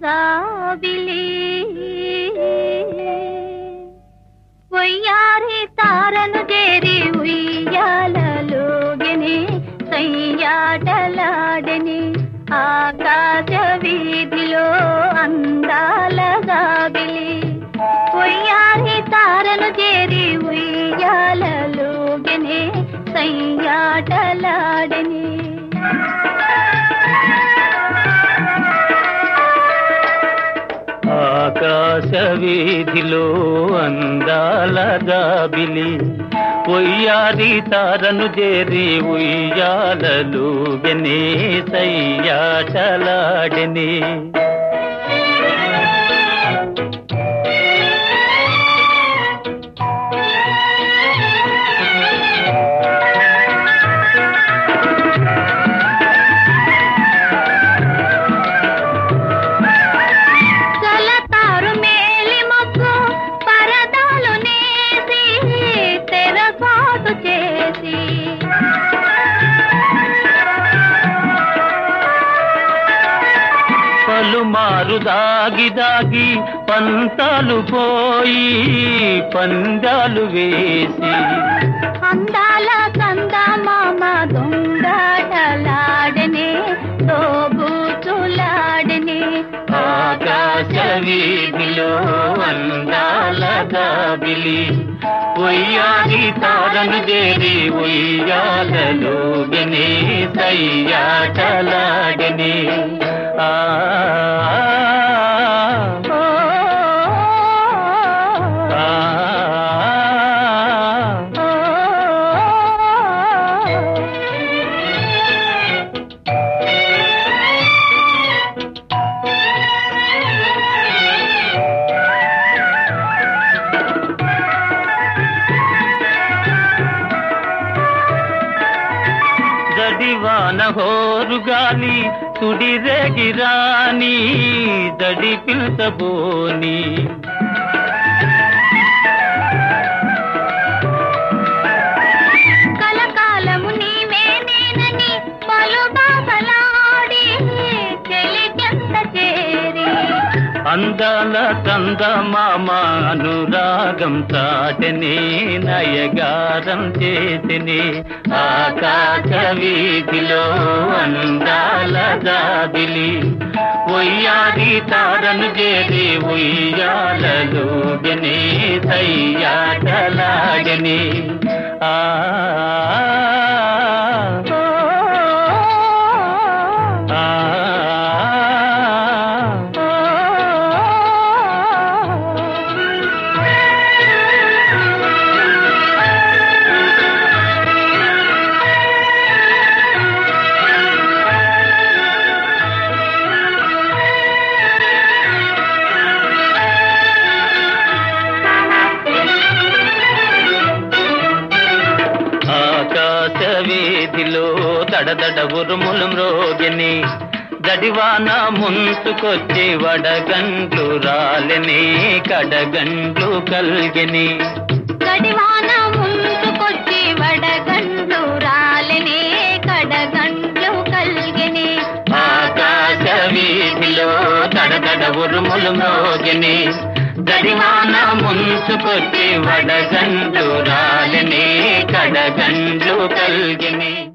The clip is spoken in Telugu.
జాబిలి ఒయ్యారి తారను చేరి ఉయ్యాలలోగని సయ్యాటలాడని ఆకాశ వీధిలో అందాల జాబిలి ఒయ్యారి తారను చేరి ఉయ్యాలలోగని సయ్యాటలాడని ఆకాశ వీధిలో అందాల జాబిలి ఉయ్యారి తారను చేరి ఉయ్యాలలు గనే సయ్యాటలాడని చలతారు మేలి మొక్కు పరదాలు నేసి తెరసాటు చేసి పలుమారు దాగి దాగి పంతాలు పోయి పందాలు వేసి అందాల కంద మామ దొంగటలాడనే దోబూచులాడనే ఆకాశ వీధిలో అందాల దాబిలి ఉయ్యాలి తారను చేరి ఉయ్యాలలో గనే సయ్యాటలాడని ఆ ఓ, ఆ, ఓ, జడివాన హోరు గాలి తుడిరేగిరాని దడి పిల్చబోని కలకాలము నీవే నేనని పలు బాసలాడి చెలికెంత చేరి అందాల కంద మామ అనురాగం చాటని నయగారం చేసిని ఆకాశ వీధిలో అందాల జాబిలి ఉయ్యాది తారను చేరి ఉయ్యాలలో గని సయ్యాటలాగని ఆ ఓ, ఆ ఓ, ఆకాశ వీధిలో దడదడ ఉరుములు మ్రోగిని జడివాన ముంచుకొచ్చి వడగండ్లు రాలిని కడగండ్లు కల్గిని గడివాన ముందుకొచ్చి వడగండ్లు రాలనే కడగండ్లు కల్గని ఆకాశ వీధిలో దడదడ ఉరుములు మ్రోగిని జడివాన ముంచుకొచ్చి వడగండ్లు రాలిని కడగండ్లు కల్గిని